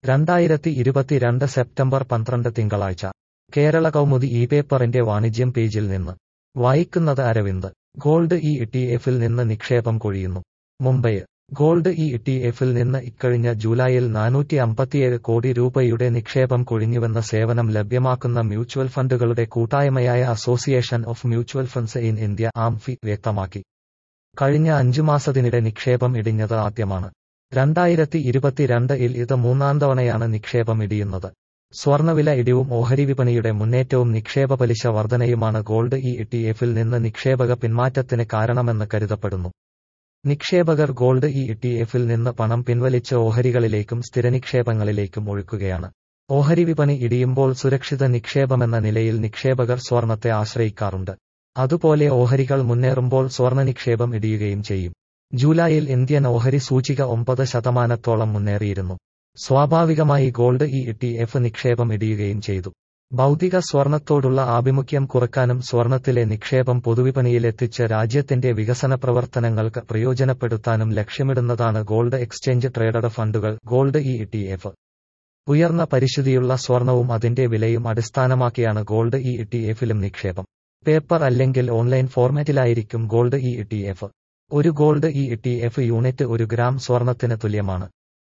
രണ്ടായിരത്തി ഇരുപത്തിരണ്ട് സെപ്റ്റംബർ പന്ത്രണ്ട് തിങ്കളാഴ്ച കേരള കൗമുദി ഇ പേപ്പറിന്റെ വാണിജ്യം പേജിൽ നിന്ന് വായിക്കുന്നത് അരവിന്ദ് ഗോൾഡ് ഇ ടി എഫിൽ നിന്ന് നിക്ഷേപം കൊഴിയുന്നു മുംബൈ ഗോൾഡ് ഇ ടി എഫിൽ നിന്ന് ഇക്കഴിഞ്ഞ ജൂലൈയിൽ നാനൂറ്റി അമ്പത്തിയേഴ് കോടി രൂപയുടെ നിക്ഷേപം കൊഴിഞ്ഞുവെന്ന സേവനം ലഭ്യമാക്കുന്ന മ്യൂച്വൽ ഫണ്ടുകളുടെ കൂട്ടായ്മയായ association of mutual funds in India AMFI വ്യക്തമാക്കി കഴിഞ്ഞ അഞ്ചു മാസത്തിനിടെ നിക്ഷേപം ഇടിഞ്ഞത് ആദ്യമാണ് രണ്ടായിരത്തി ഇരുപത്തിരണ്ട് ഇൽ ഇത് മൂന്നാം തവണയാണ് നിക്ഷേപം ഇടിയുന്നത് സ്വർണവില ഇടിവും ഓഹരി വിപണിയുടെ മുന്നേറ്റവും നിക്ഷേപ പലിശ വർധനയുമാണ് ഗോൾഡ് ഇ ടി എഫിൽ നിന്ന് നിക്ഷേപക പിന്മാറ്റത്തിന് കാരണമെന്ന് കരുതപ്പെടുന്നു നിക്ഷേപകർ ഗോൾഡ് ഇ ടി എഫിൽ നിന്ന് പണം പിൻവലിച്ച് ഓഹരികളിലേക്കും സ്ഥിരനിക്ഷേപങ്ങളിലേക്കും ഒഴുക്കുകയാണ് ഓഹരി വിപണി ഇടിയുമ്പോൾ സുരക്ഷിത നിക്ഷേപമെന്ന നിലയിൽ നിക്ഷേപകർ സ്വർണത്തെ ആശ്രയിക്കാറുണ്ട് അതുപോലെ ഓഹരികൾ മുന്നേറുമ്പോൾ സ്വർണ്ണ നിക്ഷേപം ഇടിയുകയും ചെയ്യും ജൂലൈയിൽ ഇന്ത്യൻ ഓഹരി സൂചിക ഒമ്പത് ശതമാനത്തോളം മുന്നേറിയിരുന്നു സ്വാഭാവികമായി ഗോൾഡ് ഇ ടി എഫ് നിക്ഷേപം ഇടിയുകയും ചെയ്തു ഭൗതിക സ്വർണത്തോടുള്ള ആഭിമുഖ്യം കുറക്കാനും സ്വർണത്തിലെ നിക്ഷേപം പൊതുവിപണിയിലെത്തിച്ച് രാജ്യത്തിന്റെ വികസന പ്രവർത്തനങ്ങൾക്ക് പ്രയോജനപ്പെടുത്താനും ലക്ഷ്യമിടുന്നതാണ് ഗോൾഡ് എക്സ്ചേഞ്ച് ട്രേഡഡ് ഫണ്ടുകൾ ഗോൾഡ് ഇ ടി എഫ് ഉയർന്ന പരിശുദ്ധിയുള്ള സ്വർണവും അതിന്റെ വിലയും അടിസ്ഥാനമാക്കിയാണ് ഗോൾഡ് ഇ ടി എഫിലും നിക്ഷേപം പേപ്പർ അല്ലെങ്കിൽ ഓൺലൈൻ ഫോർമാറ്റിലായിരിക്കും ഗോൾഡ് ഇ ടി എഫ് ഒരു gold E T F unit ഒരു ഗ്രാം സ്വർണത്തിന് തുല്യമാണ്